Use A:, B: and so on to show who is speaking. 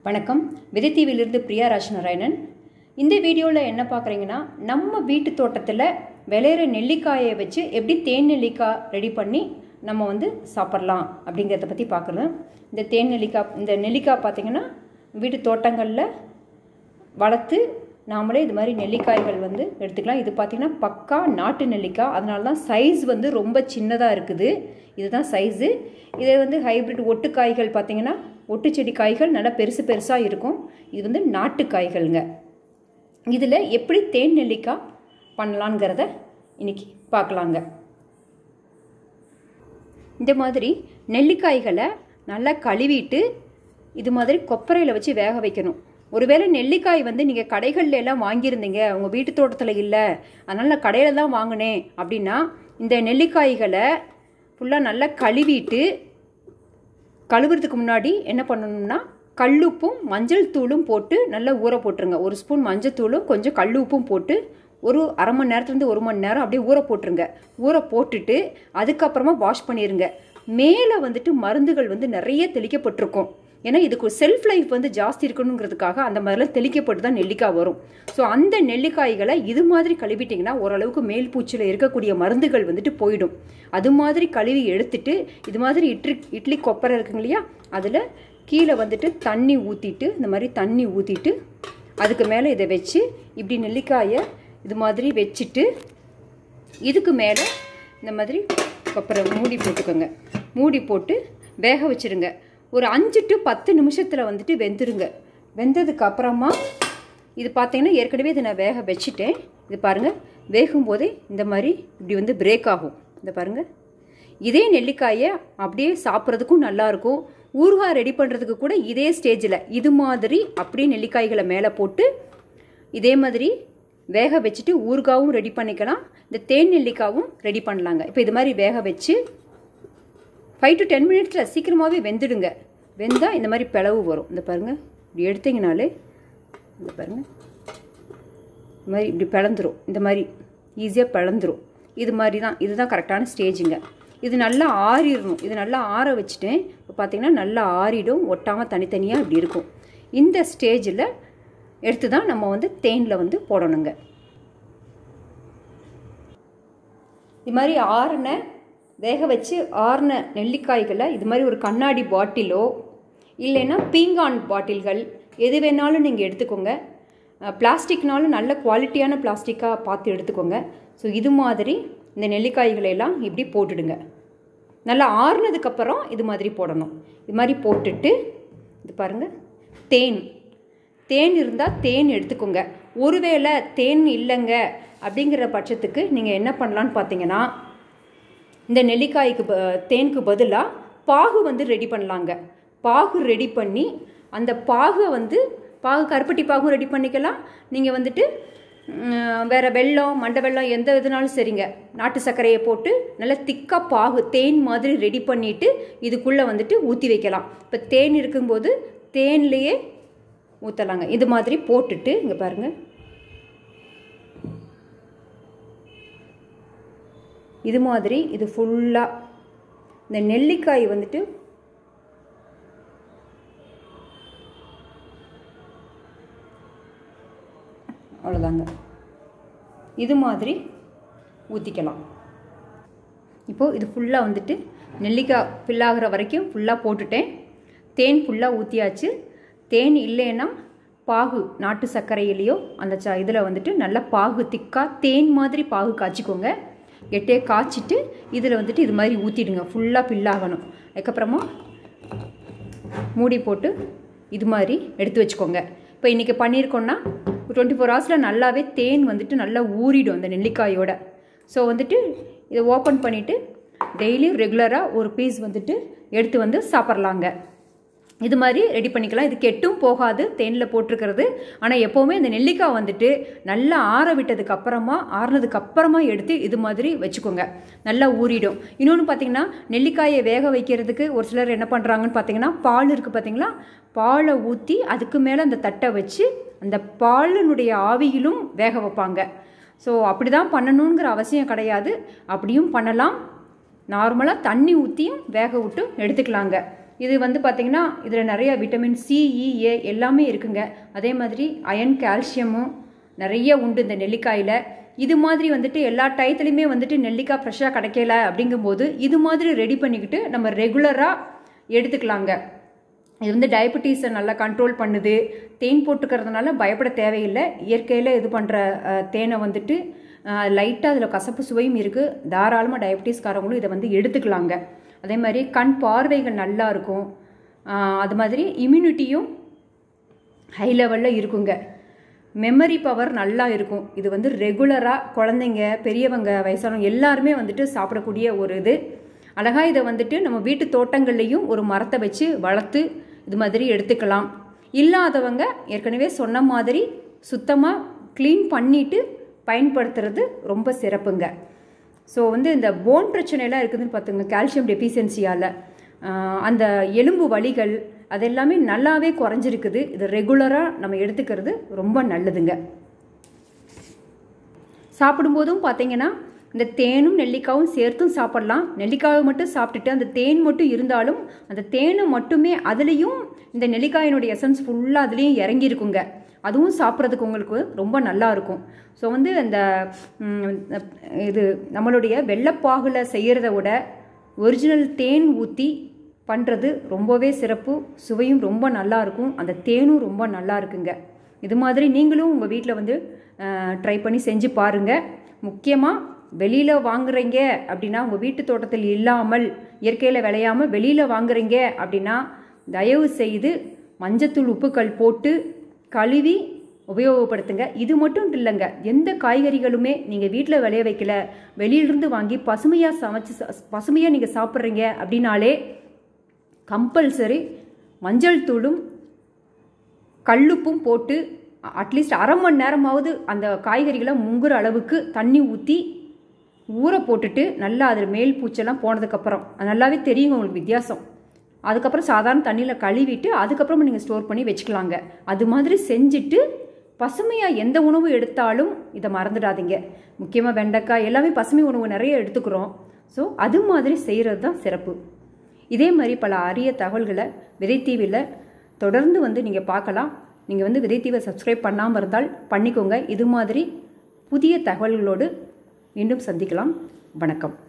A: வணக்கம் விதைத்தீவிலிருந்து பிரியா ராஜ்நாராயணன் இந்த வீடியோவில் என்ன பார்க்குறீங்கன்னா நம்ம வீட்டு தோட்டத்தில் விளையிற நெல்லிக்காயை வச்சு எப்படி தேன் நெல்லிக்காய் ரெடி பண்ணி நம்ம வந்து சாப்பிட்லாம் அப்படிங்கிறத பற்றி பார்க்கலாம் இந்த தேன் நெல்லிக்காய் இந்த நெல்லிக்காய் பார்த்திங்கன்னா வீட்டு தோட்டங்களில் வளர்த்து நாமளே இது மாதிரி நெல்லிக்காய்கள் வந்து எடுத்துக்கலாம் இது பார்த்திங்கன்னா பக்கா நாட்டு நெல்லிக்காய் அதனால தான் சைஸ் வந்து ரொம்ப சின்னதாக இருக்குது இதுதான் சைஸு இதை வந்து ஹைப்ரிட் ஒட்டு காய்கள் பார்த்திங்கன்னா ஒட்டு செடி காய்கள் நல்லா பெருசு பெருசாக இருக்கும் இது வந்து நாட்டு காய்கள்ங்க இதில் எப்படி தேன் நெல்லிக்காய் பண்ணலாங்கிறத இன்றைக்கி பார்க்கலாங்க இந்த மாதிரி நெல்லிக்காய்களை நல்லா கழுவிட்டு இது மாதிரி கொப்பரையில் வச்சு வேக வைக்கணும் ஒருவேளை நெல்லிக்காய் வந்து நீங்கள் கடைகளில் எல்லாம் வாங்கியிருந்தீங்க உங்கள் வீட்டு தோட்டத்தில் இல்லை அதனால் நான் கடையில் தான் வாங்கினேன் அப்படின்னா இந்த நெல்லிக்காய்களை ஃபுல்லாக நல்லா கழுவிட்டு கழுவுறதுக்கு முன்னாடி என்ன பண்ணணும்னா கல்லுப்பும் மஞ்சள் தூளும் போட்டு நல்லா ஊற போட்டுருங்க ஒரு ஸ்பூன் மஞ்சள் தூளும் கொஞ்சம் கல் உப்பும் போட்டு ஒரு அரை மணி நேரத்துலேருந்து ஒரு மணி நேரம் அப்படியே ஊற போட்டுருங்க ஊற போட்டுட்டு அதுக்கப்புறமா வாஷ் பண்ணிடுங்க மேலே வந்துட்டு மருந்துகள் வந்து நிறைய தெளிக்கப்பட்டிருக்கும் ஏன்னா இதுக்கு செல்ஃப் லைஃப் வந்து ஜாஸ்தி இருக்கணுங்கிறதுக்காக அந்த மாதிரிலாம் தெளிக்கப்பட்டு தான் நெல்லிக்காய் வரும் ஸோ அந்த நெல்லிக்காய்களை இது மாதிரி கழுவிட்டிங்கன்னா ஓரளவுக்கு மேல் பூச்சியில் இருக்கக்கூடிய மருந்துகள் வந்துட்டு போயிடும் அது மாதிரி கழுவி எடுத்துட்டு இது மாதிரி இட்லி இட்லி கொப்பரை இருக்குங்க இல்லையா அதில் கீழே வந்துட்டு தண்ணி ஊற்றிட்டு இந்த மாதிரி தண்ணி ஊற்றிட்டு அதுக்கு மேலே இதை வச்சு இப்படி நெல்லிக்காயை இது மாதிரி வச்சுட்டு இதுக்கு மேலே இந்த மாதிரி கொப்பரை மூடி போட்டுக்கோங்க மூடி போட்டு வேக வச்சுருங்க ஒரு அஞ்சு டு பத்து நிமிஷத்தில் வந்துட்டு வெந்துருங்க வெந்ததுக்கு அப்புறமா இது பார்த்தீங்கன்னா ஏற்கனவே இதை நான் வேக வச்சுட்டேன் இது பாருங்கள் வேகும் போதே இந்த மாதிரி இப்படி வந்து பிரேக் ஆகும் இந்த பாருங்கள் இதே நெல்லிக்காயை அப்படியே சாப்பிட்றதுக்கும் நல்லாயிருக்கும் ஊறுகாய் ரெடி பண்ணுறதுக்கு கூட இதே ஸ்டேஜில் இது மாதிரி அப்படியே நெல்லிக்காய்களை மேலே போட்டு இதே மாதிரி வேக வச்சுட்டு ஊறுகாவும் ரெடி பண்ணிக்கலாம் இந்த தேன் நெல்லிக்காவும் ரெடி பண்ணலாங்க இப்போ இது மாதிரி வேக வச்சு ஃபைவ் டு டென் மினிட்ஸில் சீக்கிரமாகவே வெந்துடுங்க வெந்தால் இந்த மாதிரி பிளவு வரும் இந்த பாருங்கள் இப்படி எடுத்தீங்கனாலே இந்த பாருங்கள் இந்த மாதிரி இப்படி பிளந்துரும் இந்த மாதிரி ஈஸியாக பிளந்துரும் இது மாதிரி தான் இதுதான் கரெக்டான ஸ்டேஜுங்க இது நல்லா ஆறிடணும் இது நல்லா ஆற வச்சுட்டேன் இப்போ பார்த்தீங்கன்னா நல்லா ஆறிடும் ஒட்டாமல் தனித்தனியாக இப்படி இருக்கும் இந்த ஸ்டேஜில் எடுத்து தான் நம்ம வந்து தேனில் வந்து போடணுங்க இது மாதிரி ஆறின வேக வச்சு ஆறின நெல்லிக்காய்களை இது மாதிரி ஒரு கண்ணாடி பாட்டிலோ இல்லைன்னா பீங்கான் பாட்டில்கள் எது வேணாலும் நீங்கள் எடுத்துக்கோங்க பிளாஸ்டிக்னாலும் நல்ல குவாலிட்டியான பிளாஸ்டிக்காக பார்த்து எடுத்துக்கோங்க ஸோ இது மாதிரி இந்த நெல்லிக்காய்களை எல்லாம் இப்படி போட்டுடுங்க நல்லா ஆறுனதுக்கப்புறம் இது மாதிரி போடணும் இது மாதிரி போட்டுட்டு இது பாருங்கள் தேன் தேன் இருந்தால் தேன் எடுத்துக்கோங்க ஒருவேளை தேன் இல்லைங்க அப்படிங்கிற பட்சத்துக்கு நீங்கள் என்ன பண்ணலான்னு பார்த்தீங்கன்னா இந்த நெல்லிக்காய்க்கு ப தேனுக்கு பதிலாக பாகு வந்து ரெடி பண்ணலாங்க பாகு ரெடி பண்ணி அந்த பாகை வந்து பாகு கருப்பட்டி பாகும் ரெடி பண்ணிக்கலாம் நீங்கள் வந்துட்டு வேறு வெள்ளம் மண்டை வெள்ளம் எந்த இதுனாலும் சரிங்க நாட்டு சர்க்கரையை போட்டு நல்லா திக்காக பாகு தேன் மாதிரி ரெடி பண்ணிவிட்டு இதுக்குள்ளே வந்துட்டு ஊற்றி வைக்கலாம் இப்போ தேன் இருக்கும்போது தேன்லேயே ஊற்றலாங்க இது மாதிரி போட்டுட்டு இங்கே பாருங்கள் இது மாதிரி இது ஃபுல்லாக இந்த நெல்லிக்காய் வந்துட்டு அவ்வளோதாங்க இது மாதிரி ஊற்றிக்கலாம் இப்போது இது ஃபுல்லாக வந்துட்டு நெல்லிக்காய் ஃபில்லாகிற வரைக்கும் ஃபுல்லாக போட்டுட்டேன் தேன் ஃபுல்லாக ஊற்றியாச்சு தேன் இல்லைன்னா பாகு நாட்டு சர்க்கரையிலையோ அந்த ச இதில் வந்துட்டு நல்லா பாகு திக்காக தேன் மாதிரி பாகு காய்ச்சிக்கோங்க எட்டே காய்ச்சிட்டு இதில் வந்துட்டு இது மாதிரி ஊற்றிடுங்க ஃபுல்லாக ஃபில்லாகணும் அதுக்கப்புறமா மூடி போட்டு இது மாதிரி எடுத்து வச்சுக்கோங்க இப்போ இன்றைக்கி பண்ணியிருக்கோன்னா டுவெண்ட்டி ஃபோர் ஹவர்ஸில் நல்லாவே தேன் வந்துட்டு நல்லா ஊறிடும் அந்த நெல்லிக்காயோட ஸோ வந்துட்டு இதை ஓப்பன் பண்ணிவிட்டு டெய்லி ரெகுலராக ஒரு பீஸ் வந்துட்டு எடுத்து வந்து சாப்பிட்லாங்க இது மாதிரி ரெடி பண்ணிக்கலாம் இது கெட்டும் போகாது தேனில் போட்டிருக்கிறது ஆனால் எப்போவுமே இந்த நெல்லிக்காய் வந்துட்டு நல்லா ஆற விட்டதுக்கு அப்புறமா ஆறுனதுக்கு அப்புறமா எடுத்து இது மாதிரி வச்சுக்கோங்க நல்லா ஊறிடும் இன்னொன்று பார்த்தீங்கன்னா நெல்லிக்காயை வேக வைக்கிறதுக்கு ஒரு சிலர் என்ன பண்ணுறாங்கன்னு பார்த்தீங்கன்னா பால் இருக்குது பார்த்தீங்களா பாலை ஊற்றி அதுக்கு மேலே அந்த தட்டை வச்சு அந்த பாலினுடைய ஆவியிலும் வேக வைப்பாங்க ஸோ அப்படி தான் பண்ணணுங்கிற அவசியம் கிடையாது அப்படியும் பண்ணலாம் நார்மலாக தண்ணி ஊற்றியும் வேக விட்டு எடுத்துக்கலாங்க இது வந்து பார்த்திங்கன்னா இதில் நிறைய விட்டமின் சி இ ஏ எல்லாமே இருக்குங்க அதே மாதிரி அயன் கால்சியமும் நிறைய உண்டு இந்த நெல்லிக்காயில் இது மாதிரி வந்துட்டு எல்லா டயத்துலையுமே வந்துட்டு நெல்லிக்காய் ஃப்ரெஷ்ஷாக கிடைக்கல அப்படிங்கும்போது இது மாதிரி ரெடி பண்ணிக்கிட்டு நம்ம ரெகுலராக எடுத்துக்கலாங்க இது வந்து டயபெட்டிஸை நல்லா கண்ட்ரோல் பண்ணுது தேன் போட்டுக்கிறதுனால பயப்பட தேவையில்லை இயற்கையில் இது பண்ணுற தேனை வந்துட்டு லைட்டாக அதில் கசப்பு சுவையும் இருக்குது தாராளமாக டயபெட்டிஸ்காரங்களும் இதை வந்து எடுத்துக்கலாங்க அதே மாதிரி கண் பார்வைகள் நல்லா இருக்கும் அது மாதிரி இம்யூனிட்டியும் ஹை லெவலில் இருக்குங்க மெமரி பவர் நல்லா இருக்கும் இது வந்து ரெகுலராக குழந்தைங்க பெரியவங்க வயசானவங்க எல்லாருமே வந்துட்டு சாப்பிடக்கூடிய ஒரு இது அழகாக இதை வந்துட்டு நம்ம வீட்டு தோட்டங்கள்லேயும் ஒரு மரத்தை வச்சு வளர்த்து இது மாதிரி எடுத்துக்கலாம் இல்லாதவங்க ஏற்கனவே சொன்ன மாதிரி சுத்தமாக க்ளீன் பண்ணிவிட்டு பயன்படுத்துறது ரொம்ப சிறப்புங்க ஸோ வந்து இந்த போன் பிரச்சனைலாம் இருக்குதுன்னு பார்த்துங்க கால்சியம் டெஃபிஷியன்சியால் அந்த எலும்பு வலிகள் அதெல்லாமே நல்லாவே குறைஞ்சிருக்குது இது ரெகுலராக நம்ம எடுத்துக்கிறது ரொம்ப நல்லதுங்க சாப்பிடும்போதும் பார்த்தீங்கன்னா இந்த தேனும் நெல்லிக்காயும் சேர்த்தும் சாப்பிடலாம் நெல்லிக்காயை மட்டும் சாப்பிட்டுட்டு அந்த தேன் மட்டும் இருந்தாலும் அந்த தேனை மட்டுமே அதுலேயும் இந்த நெல்லிக்காயினுடைய எசன்ஸ் ஃபுல்லாக அதுலேயும் இறங்கியிருக்குங்க அதுவும் சாப்பிட்றதுக்கு உங்களுக்கு ரொம்ப நல்லா இருக்கும் ஸோ வந்து அந்த இது நம்மளுடைய வெள்ளப்பாகுல செய்கிறத விட ஒரிஜினல் தேன் ஊற்றி பண்ணுறது ரொம்பவே சிறப்பு சுவையும் ரொம்ப நல்லா இருக்கும் அந்த தேனும் ரொம்ப நல்லா இருக்குங்க இது மாதிரி நீங்களும் உங்கள் வீட்டில் வந்து ட்ரை பண்ணி செஞ்சு பாருங்கள் முக்கியமாக வெளியில் வாங்குறீங்க அப்படின்னா உங்கள் வீட்டு தோட்டத்தில் இல்லாமல் இயற்கையில் விளையாமல் வெளியில் வாங்குறீங்க அப்படின்னா தயவு செய்து மஞ்சத்தூள் உப்புக்கள் போட்டு கழுவி உபயோகப்படுத்துங்க இது மட்டும் இல்லைங்க எந்த காய்கறிகளுமே நீங்கள் வீட்டில் விளைய வைக்கல வெளியிலிருந்து வாங்கி பசுமையாக சமைச்சு பசுமையாக நீங்கள் சாப்பிட்றீங்க அப்படின்னாலே கம்பல்சரி மஞ்சள் தூளும் கல்லுப்பும் போட்டு அட்லீஸ்ட் அரை மணி நேரமாவது அந்த காய்கறிகளை முங்குற அளவுக்கு தண்ணி ஊற்றி ஊற போட்டுட்டு நல்லா அதில் மேல் பூச்செல்லாம் போனதுக்கப்புறம் அது நல்லாவே தெரியுங்க உங்களுக்கு வித்தியாசம் அதுக்கப்புறம் சாதாரண தண்ணியில் கழுவிட்டு அதுக்கப்புறமா நீங்கள் ஸ்டோர் பண்ணி வச்சுக்கலாங்க அது மாதிரி செஞ்சுட்டு பசுமையாக எந்த உணவு எடுத்தாலும் இதை மறந்துடாதீங்க முக்கியமாக வெண்டைக்காய் எல்லாமே பசுமை உணவு நிறைய எடுத்துக்கிறோம் ஸோ அது மாதிரி செய்கிறது தான் சிறப்பு இதே மாதிரி பல அரிய தகவல்களை விதைத்தீவில் தொடர்ந்து வந்து நீங்கள் பார்க்கலாம் நீங்கள் வந்து விதைத்தீவை சப்ஸ்கிரைப் பண்ணாமல் இருந்தால் பண்ணிக்கோங்க இது மாதிரி புதிய தகவல்களோடு மீண்டும் சந்திக்கலாம் வணக்கம்